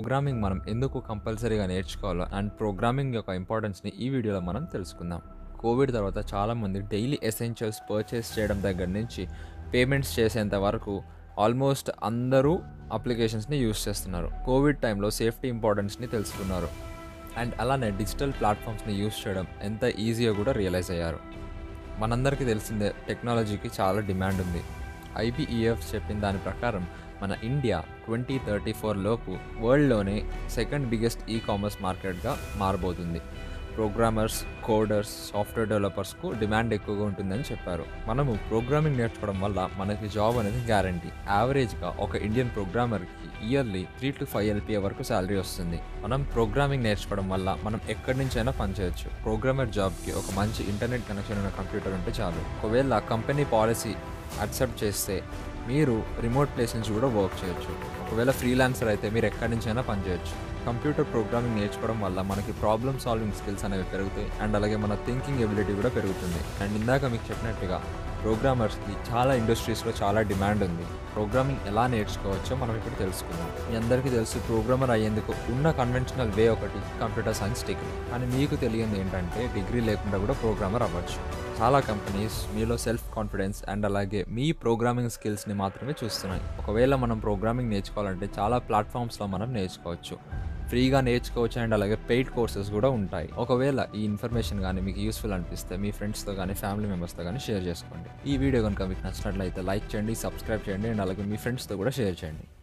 programming మనం ఎందుకు కంపల్సరీగా నేర్చుకోవాలో అండ్ ప్రోగ్రామింగ్ యొక్క ఇంపార్టెన్స్ని ఈ వీడియోలో మనం తెలుసుకుందాం కోవిడ్ తర్వాత చాలామంది డైలీ ఎసెన్షియల్స్ పర్చేస్ చేయడం దగ్గర నుంచి పేమెంట్స్ చేసేంత వరకు ఆల్మోస్ట్ అందరూ అప్లికేషన్స్ని యూస్ చేస్తున్నారు కోవిడ్ టైంలో సేఫ్టీ ఇంపార్టెన్స్ని తెలుసుకున్నారు అండ్ అలానే డిజిటల్ ప్లాట్ఫామ్స్ని యూస్ చేయడం ఎంత ఈజీగా కూడా రియలైజ్ అయ్యారు మనందరికీ తెలిసిందే టెక్నాలజీకి చాలా డిమాండ్ ఉంది ఐబిఈఎఫ్ చెప్పిన దాని ప్రకారం మన ఇండియా ట్వంటీ థర్టీ ఫోర్ లోపు వరల్డ్లోనే సెకండ్ బిగ్గెస్ట్ ఈ కామర్స్ మార్కెట్గా మారబోతుంది ప్రోగ్రామర్స్ కోడర్స్ సాఫ్ట్వేర్ డెవలపర్స్కు డిమాండ్ ఎక్కువగా ఉంటుందని చెప్పారు మనము ప్రోగ్రామింగ్ నేర్చుకోవడం వల్ల మనకి జాబ్ అనేది గ్యారంటీ యావరేజ్గా ఒక ఇండియన్ ప్రోగ్రామర్కి yearly three to five LPA వరకు శాలరీ వస్తుంది మనం ప్రోగ్రామింగ్ నేర్చుకోవడం వల్ల మనం ఎక్కడి నుంచైనా పనిచేయచ్చు ప్రోగ్రామర్ జాబ్కి ఒక మంచి ఇంటర్నెట్ కనెక్షన్ ఉన్న కంప్యూటర్ ఉంటే చాలు ఒకవేళ కంపెనీ పాలసీ యాక్సెప్ట్ చేస్తే మీరు రిమోట్ ప్లేస్ నుంచి కూడా వర్క్ చేయొచ్చు ఒకవేళ ఫ్రీలాన్సర్ అయితే మీరు ఎక్కడి నుంచైనా పనిచేయచ్చు కంప్యూటర్ ప్రోగ్రామింగ్ నేర్చుకోవడం వల్ల మనకి ప్రాబ్లమ్ సాల్వింగ్ స్కిల్స్ అనేవి పెరుగుతాయి అండ్ అలాగే మన థింకింగ్ ఎబిలిటీ కూడా పెరుగుతుంది అండ్ ఇందాక మీకు చెప్పినట్టుగా ప్రోగ్రామర్స్కి చాలా ఇండస్ట్రీస్లో చాలా డిమాండ్ ఉంది ప్రోగ్రామింగ్ ఎలా నేర్చుకోవచ్చో మనం ఇప్పుడు తెలుసుకుందాం మీ అందరికీ తెలుసు ప్రోగ్రామర్ అయ్యేందుకు ఉన్న కన్వెన్షనల్ వే ఒకటి కంప్యూటర్ సైన్స్ డిగ్రీ కానీ మీకు తెలియంది ఏంటంటే డిగ్రీ లేకుండా కూడా ప్రోగ్రామర్ అవ్వచ్చు చాలా కంపెనీస్ మీలో సెల్ఫ్ కాన్ఫిడెన్స్ అండ్ అలాగే మీ ప్రోగ్రామింగ్ స్కిల్స్ని మాత్రమే చూస్తున్నాయి ఒకవేళ మనం ప్రోగ్రామింగ్ నేర్చుకోవాలంటే చాలా ప్లాట్ఫామ్స్లో మనం నేర్చుకోవచ్చు ఫ్రీగా నేర్చుకోవచ్చు అండ్ అలాగే పెయిడ్ కోర్సెస్ కూడా ఉంటాయి ఒకవేళ ఈ ఇన్ఫర్మేషన్ కానీ మీకు యూస్ఫుల్ అనిపిస్తే మీ ఫ్రెండ్స్తో కానీ ఫ్యామిలీ మెంబర్స్తో కానీ షేర్ చేసుకోండి ఈ వీడియో కనుక మీకు నచ్చినట్లయితే లైక్ చేయండి సబ్స్క్రైబ్ చేయండి అండ్ అలాగే మీ ఫ్రెండ్స్తో కూడా షేర్ చేయండి